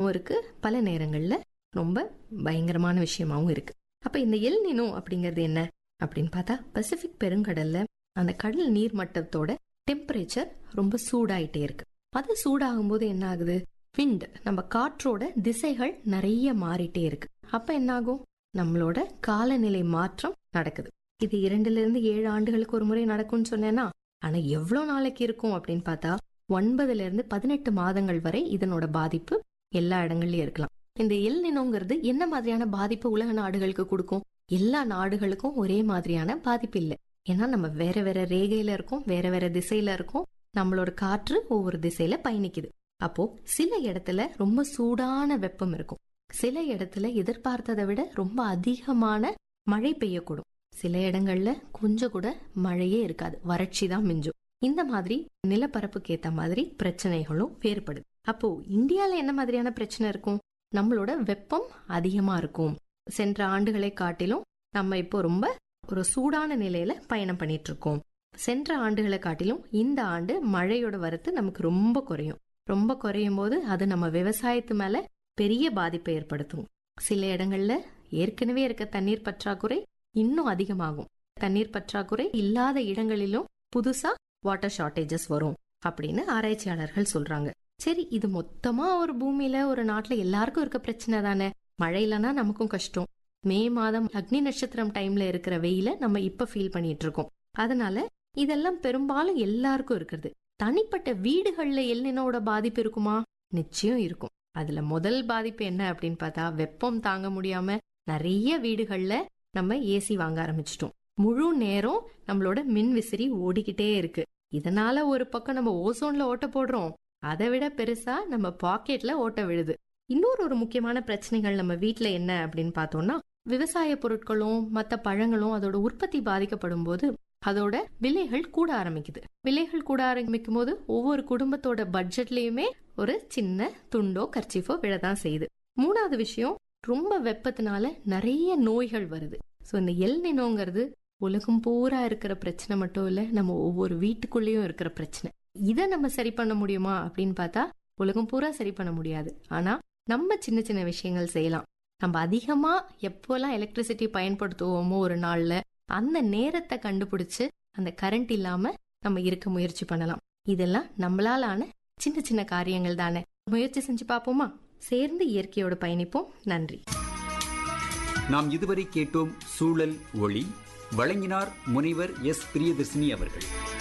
விஷயமாவும் இருக்கு பல நேரங்கள்ல ரொம்ப பயங்கரமான விஷயமாவும் இருக்கு அப்ப இந்த எல் நினோ அப்படிங்கிறது என்ன அப்படின்னு பார்த்தா பசிபிக் பெருங்கடல்ல அந்த கடல் நீர் மட்டத்தோட டெம்பரேச்சர் ரொம்ப சூடாயிட்டே இருக்கு அது சூடாகும் போது என்ன ஆகுது விண்ட் நம்ம காற்றோட திசைகள் நிறைய மாறிட்டே இருக்கு அப்ப என்ன ஆகும் நம்மளோட காலநிலை மாற்றம் நடக்குது இது இரண்டுல இருந்து ஏழு ஆண்டுகளுக்கு ஒரு முறை நடக்கும்னு சொன்னேன்னா ஆனா எவ்வளவு நாளைக்கு இருக்கும் அப்படின்னு பார்த்தா ஒன்பதுல இருந்து பதினெட்டு மாதங்கள் வரை இதனோட பாதிப்பு எல்லா இடங்கள்லயும் இருக்கலாம் இந்த எல் நினோங்கிறது என்ன மாதிரியான பாதிப்பு உலக நாடுகளுக்கு கொடுக்கும் எல்லா நாடுகளுக்கும் ஒரே மாதிரியான பாதிப்பு இல்லை ஏன்னா நம்ம வேற வேற ரேகையில இருக்கோம் வேற வேற திசையில இருக்கோம் நம்மளோட காற்று ஒவ்வொரு திசையில பயணிக்குது அப்போ சில இடத்துல ரொம்ப சூடான வெப்பம் இருக்கும் சில இடத்துல எதிர்பார்த்ததை விட ரொம்ப அதிகமான மழை பெய்யக்கூடும் சில இடங்கள்ல கொஞ்சம் கூட மழையே இருக்காது வறட்சி தான் மிஞ்சும் இந்த மாதிரி நிலப்பரப்புக்கு ஏத்த மாதிரி பிரச்சனைகளும் வேறுபடுது அப்போ இந்தியால என்ன மாதிரியான பிரச்சனை இருக்கும் நம்மளோட வெப்பம் அதிகமா இருக்கும் சென்ற ஆண்டுகளை காட்டிலும் நம்ம இப்போ ரொம்ப ஒரு சூடான நிலையில பயணம் பண்ணிட்டு இருக்கோம் சென்ற ஆண்டுகளை காட்டிலும் இந்த ஆண்டு மழையோட வரத்து நமக்கு ரொம்ப குறையும் ரொம்ப குறையும் போது அது நம்ம விவசாயத்து மேல பெரிய பாதிப்பை ஏற்படுத்தும் சில இடங்கள்ல ஏற்கனவே இருக்க தண்ணீர் பற்றாக்குறை இன்னும் அதிகமாகும் தண்ணீர் பற்றாக்குறை இல்லாத இடங்களிலும் புதுசா வாட்டர் ஷார்டேஜஸ் வரும் அப்படின்னு ஆராய்ச்சியாளர்கள் சொல்றாங்க சரி இது மொத்தமா ஒரு பூமியில ஒரு நாட்டுல எல்லாருக்கும் இருக்க பிரச்சனை தானே மழை இல்லைன்னா நமக்கும் கஷ்டம் மே மாதம் அக்னி நட்சத்திரம் டைம்ல இருக்கிற வெயில நம்ம இப்ப ஃபீல் பண்ணிட்டு இருக்கோம் அதனால இதெல்லாம் பெரும்பாலும் எல்லாருக்கும் இருக்கிறது தனிப்பட்ட வீடுகள்ல எல்லினோட பாதிப்பு இருக்குமா நிச்சயம் இருக்கும் அதுல முதல் பாதிப்பு என்ன அப்படின்னு பார்த்தா வெப்பம் தாங்க முடியாம நிறைய வீடுகள்ல நம்ம ஏசி வாங்க ஆரம்பிச்சிட்டோம் முழு நேரம் நம்மளோட மின் விசிறி ஓடிக்கிட்டே இருக்கு இதனால ஒரு பக்கம் நம்ம ஓசோன்ல ஓட்ட போடுறோம் அதை விட பெருசா நம்ம பாக்கெட்ல ஓட்ட விழுது இன்னொரு ஒரு முக்கியமான பிரச்சனைகள் நம்ம வீட்ல என்ன அப்படின்னு பார்த்தோம்னா விவசாய பொருட்களும் மத்த பழங்களும் அதோட உற்பத்தி பாதிக்கப்படும் போது அதோட விலைகள் கூட ஆரம்பிக்குது விலைகள் கூட ஆரம்பிக்கும் போது ஒவ்வொரு குடும்பத்தோட பட்ஜெட்லயுமே ஒரு சின்ன துண்டோ கர்ச்சிஃபோ விழதான் செய்யுது மூணாவது விஷயம் ரொம்ப வெப்பத்தினால நிறைய நோய்கள் வருது ஸோ இந்த எல் நினோங்கிறது உலகம் பூரா இருக்கிற பிரச்சனை மட்டும் இல்ல நம்ம ஒவ்வொரு வீட்டுக்குள்ளேயும் இருக்கிற பிரச்சனை இதை நம்ம சரி பண்ண முடியுமா அப்படின்னு பார்த்தா உலகம் பூரா சரி பண்ண முடியாது ஆனா நம்ம சின்ன சின்ன விஷயங்கள் செய்யலாம் நம்ம அதிகமா எப்போல்லாம் எலக்ட்ரிசிட்டி பயன்படுத்துவோமோ ஒரு நாள்ல அந்த நேரத்தை கண்டுபிடிச்சு அந்த கரண்ட் இல்லாம நம்ம இருக்க முயற்சி பண்ணலாம் இதெல்லாம் நம்மளால ஆன சின்ன சின்ன காரியங்கள் தானே முயற்சி செஞ்சு பார்ப்போமா சேர்ந்து இயற்கையோட பயணிப்போம் நன்றி நாம் இதுவரை கேட்டோம் சூழல் ஒளி வழங்கினார் முனைவர் எஸ் பிரியதர்சினி அவர்கள்